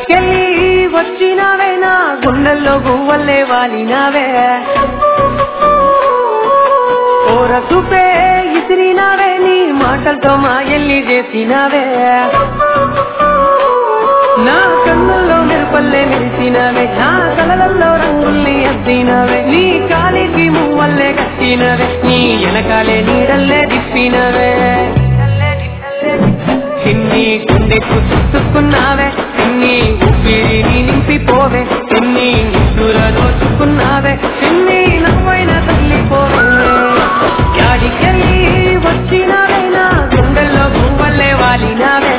యాడికెళ్ళి వచ్చినావే నా గుండెల్లో గువ్వల్లే వాలినావే ఓర చూపే ఇసిరినావే నీ మాటలతో మా ఎల్లి చేసినావే నా కన్నుల్లో మెరుపల్లే మెరిసినవే నా కలలల్లో రంగుల్ని అద్దినవే నీ కాలికి మువ్వల్లే కట్టినవే నీ వెనకాలే నీడల్లే దిప్పినవే చిన్ని గుండెకు చుట్టుకున్నావే చిన్ని ఊపిరిని నింపిపోవే చిన్ని నిద్దుల దోచుకున్నావే చిన్ని నవ్వైన తల్లిపోవే యాడికెళ్ళి వచ్చినావే నా గుండెల్లో గువ్వల్లే వాలినావే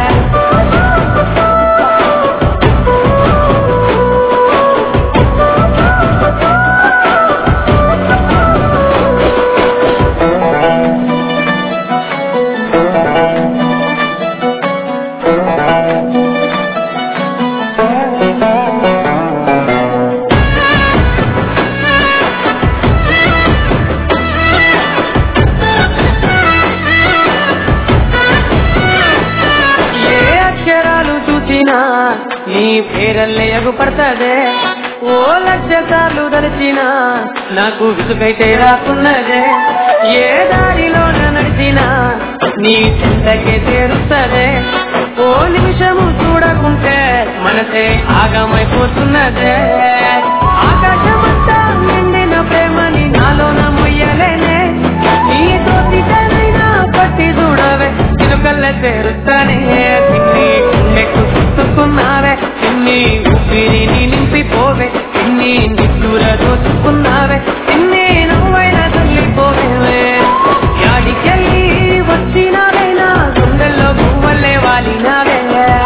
ఏ అక్షరాలు చూసినా నీ పేరల్లే ఎగుపడతదే ఓ లక్ష సార్లు దలిచినా నాకు విసుకైతే రాకున్నదే ఏ దారిలో నడిచినా నీ చింతకే చేరుస్తదే ఓ నిమిషము చూడకుంటే మనసే ఆగమైపోతున్నదే ఆకాశమంతా నిండిన ప్రేమని నాలోన మొయ్యలేనే నీతో తిట్టనైనా పట్టి చూడవే చిలుకల్ల చేరుస్తానే చిన్ని గుండెకు చుట్టుకున్నావే చిన్ని ఊపిరిని నింపిపోవే చిన్ని నిట్టూర దోచుకున్నావే చిన్ని నువ్వైన తల్లిపోవే యాడికెళ్ళి వచ్చినావే నా గుండెల్లో గువ్వల్లే వాలినావే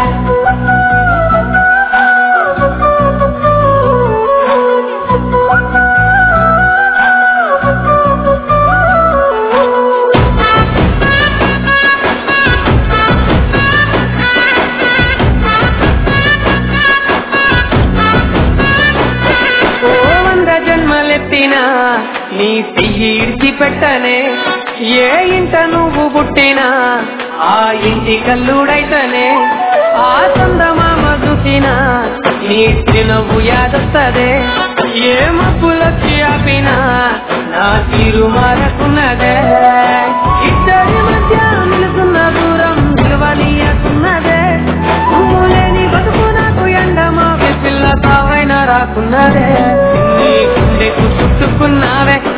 ఓ వంద జన్మలెత్తినా నీ చెయ్యి ఇడిచిపెట్టనే ఏ ఇంట నువ్వు పుట్టినా ఆ ఇంటి కల్లుడైతనే ఆ చందమామ చూసినా నీ చిరునవ్వు యాదొస్తదే ఏ మబ్బులొచ్చి ఆపినా నా తీరు మారకున్నదే ఇద్దరి మధ్య నిలుసున్న దూరం నిలవనీయకున్నదే నువ్వు లేని బతుకు నాకు ఎండమా పిల్ల తావైనా రాకున్నదే నీ గుండెకు చుట్టుకున్నావే